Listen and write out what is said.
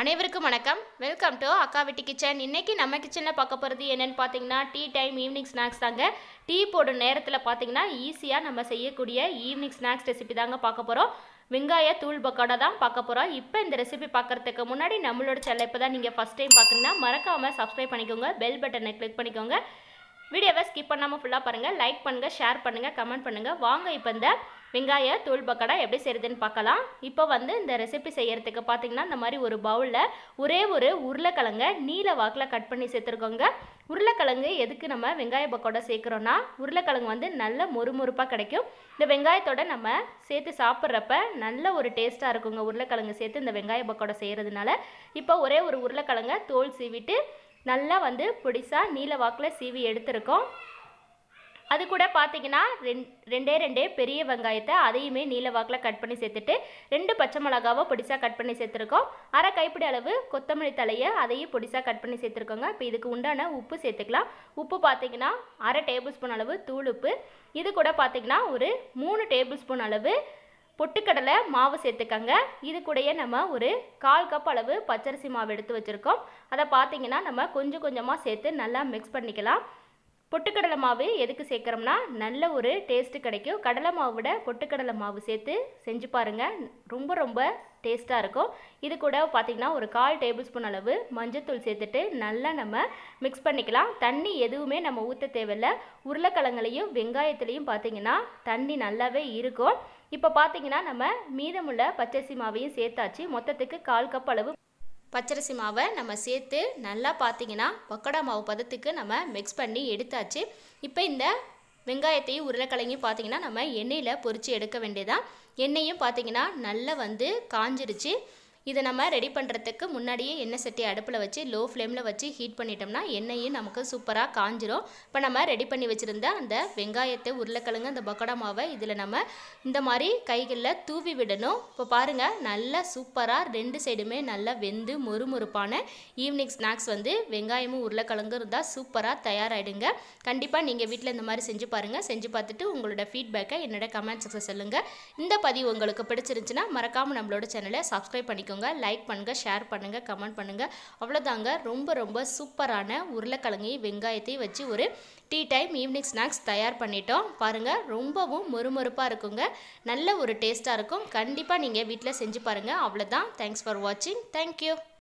அனைவருக்கும் வணக்கம் welcome to அக்கா வீட்டு கிச்சன் இன்னைக்கு நம்ம கிச்சனில் பார்க்க போகிறது என்னன்னு பார்த்தீங்கன்னா டீ டைம் ஈவினிங் ஸ்நாக்ஸ் தாங்க டீ போடும் நேரத்தில் பார்த்தீங்கன்னா ஈஸியாக நம்ம செய்யக்கூடிய ஈவினிங் ஸ்நாக்ஸ் ரெசிபி தாங்க பார்க்க போகிறோம் வெங்காய தூள் பக்கோடா தான் பார்க்க போகிறோம் இப்போ இந்த ரெசிபி பார்க்கறதுக்கு முன்னாடி நம்மளோட சேனல் இப்போ தான் நீங்கள் ஃபஸ்ட் டைம் பார்க்குறீங்கன்னா மறக்காமல் சப்ஸ்கிரைப் பண்ணிக்கோங்க பெல் பட்டனை கிளிக் பண்ணிக்கோங்க வீடியோவை ஸ்கிப் பண்ணாமல் ஃபுல்லாக பாருங்கள் லைக் பண்ணுங்கள் ஷேர் பண்ணுங்கள் கமெண்ட் பண்ணுங்கள் வாங்க இப்போ இந்த வெங்காய தூள் பக்கோடா எப்படி செய்கிறதுன்னு பார்க்கலாம் இப்போ வந்து இந்த ரெசிபி செய்யறதுக்கு பார்த்தீங்கன்னா இந்த மாதிரி ஒரு பவுலில் ஒரே ஒரு உருளைக்கிழங்க நீல வாக்கில் கட் பண்ணி சேர்த்துருக்கோங்க உருளைக்கிழங்கு எதுக்கு நம்ம வெங்காய பக்கோடா சேர்க்குறோன்னா உருளைக்கிழங்கு வந்து நல்ல மொறுமொறுப்பாக கிடைக்கும் இந்த வெங்காயத்தோட நம்ம சேர்த்து சாப்பிட்றப்ப நல்ல ஒரு டேஸ்ட்டாக இருக்குங்க உருளைக்கிழங்கு சேர்த்து இந்த வெங்காய பக்கோடா செய்கிறதுனால இப்போ ஒரே ஒரு உருளைக்கிழங்க தோல் சீவிட்டு நல்லா வந்து பொடிசா நீல வாக்கில் சீவி எடுத்திருக்கோம் அது கூட பார்த்தீங்கன்னா ரெண் ரெண்டே ரெண்டே பெரிய வெங்காயத்தை அதையுமே நீல வாக்கில் கட் பண்ணி சேர்த்துட்டு ரெண்டு பச்சை மிளகாவை பொடிசாக கட் பண்ணி சேர்த்துருக்கோம் அரை கைப்பிடி அளவு கொத்தமல்லி தலையை அதையும் பொடிசாக கட் பண்ணி சேர்த்துருக்கோங்க இப்போ இதுக்கு உண்டான உப்பு சேர்த்துக்கலாம் உப்பு பார்த்தீங்கன்னா அரை டேபிள் ஸ்பூன் அளவு தூள் உப்பு இது கூட பார்த்தீங்கன்னா ஒரு மூணு டேபிள் ஸ்பூன் அளவு பொட்டுக்கடலை மாவு சேர்த்துக்கங்க இது கூடயே நம்ம ஒரு கால் கப் அளவு பச்சரிசி மாவு எடுத்து வச்சுருக்கோம் அதை பார்த்தீங்கன்னா நம்ம கொஞ்சம் கொஞ்சமாக சேர்த்து நல்லா மிக்ஸ் பண்ணிக்கலாம் பொட்டுக்கடலை மாவு எதுக்கு சேர்க்குறோம்னா நல்ல ஒரு டேஸ்ட்டு கிடைக்கும் கடலை மாவு விட பொட்டுக்கடலை மாவு சேர்த்து செஞ்சு பாருங்கள் ரொம்ப ரொம்ப டேஸ்ட்டாக இருக்கும் இது கூட பார்த்திங்கன்னா ஒரு கால் டேபிள் ஸ்பூன் அளவு மஞ்சத்தூள் சேர்த்துட்டு நல்லா நம்ம மிக்ஸ் பண்ணிக்கலாம் தண்ணி எதுவுமே நம்ம ஊற்ற தேவையில்ல உருளைக்கிழங்குலையும் வெங்காயத்துலேயும் பார்த்திங்கன்னா தண்ணி நல்லாவே இருக்கும் இப்போ பார்த்தீங்கன்னா நம்ம மீதமுள்ள பச்சரிசி மாவையும் சேர்த்தாச்சு மொத்தத்துக்கு கால் கப் அளவு பச்சரிசி மாவை நம்ம சேர்த்து நல்லா பார்த்தீங்கன்னா பக்கோடா மாவு பதத்துக்கு நம்ம மிக்ஸ் பண்ணி எடுத்தாச்சு இப்போ இந்த வெங்காயத்தையும் உருளைக்கிழங்கையும் பார்த்தீங்கன்னா நம்ம எண்ணெயில் பொரித்து எடுக்க வேண்டியதான் எண்ணெயும் பார்த்தீங்கன்னா நல்லா வந்து காஞ்சிருச்சு இதை நம்ம ரெடி பண்ணுறதுக்கு முன்னாடியே எண்ணெய் சட்டி அடுப்பில் வச்சு லோ ஃப்ளேமில் வச்சு ஹீட் பண்ணிட்டோம்னா எண்ணெயும் நமக்கு சூப்பராக காஞ்சிரும் இப்போ நம்ம ரெடி பண்ணி வச்சுருந்த அந்த வெங்காயத்தை உருளைக்கிழங்கு அந்த பக்கோடா மாவை இதில் நம்ம இந்த மாதிரி கைகளில் தூவி விடணும் இப்போ பாருங்கள் நல்லா சூப்பராக ரெண்டு சைடுமே நல்லா வெந்து மொறுமொறுப்பான ஈவினிங் ஸ்நாக்ஸ் வந்து வெங்காயமும் உருளைக்கிழங்கும் இருந்தால் சூப்பராக தயாராகிடுங்க கண்டிப்பாக நீங்கள் வீட்டில் இந்த மாதிரி செஞ்சு பாருங்கள் செஞ்சு பார்த்துட்டு உங்களோட ஃபீட்பேக்கை என்னோட கமெண்ட் செக்ஷன் சொல்லுங்கள் இந்த பதிவு உங்களுக்கு பிடிச்சிருந்துச்சுன்னா மறக்காமல் நம்மளோட சேனலை சப்ஸ்கிரைப் பண்ணிக்கோங்க லைக் பண்ணுங்கள் ஷேர் பண்ணுங்கள் கமெண்ட் பண்ணுங்கள் அவ்வளோதாங்க ரொம்ப ரொம்ப சூப்பரான உருளைக்கிழங்கையும் வெங்காயத்தையும் வச்சு ஒரு டீ டைம் ஈவினிங் ஸ்நாக்ஸ் தயார் பண்ணிட்டோம் பாருங்கள் ரொம்பவும் மொறுமொறுப்பாக இருக்குங்க நல்ல ஒரு டேஸ்ட்டாக இருக்கும் கண்டிப்பாக நீங்கள் வீட்டில் செஞ்சு பாருங்கள் அவ்வளோதான் தேங்க்ஸ் ஃபார் வாட்சிங் தேங்க்யூ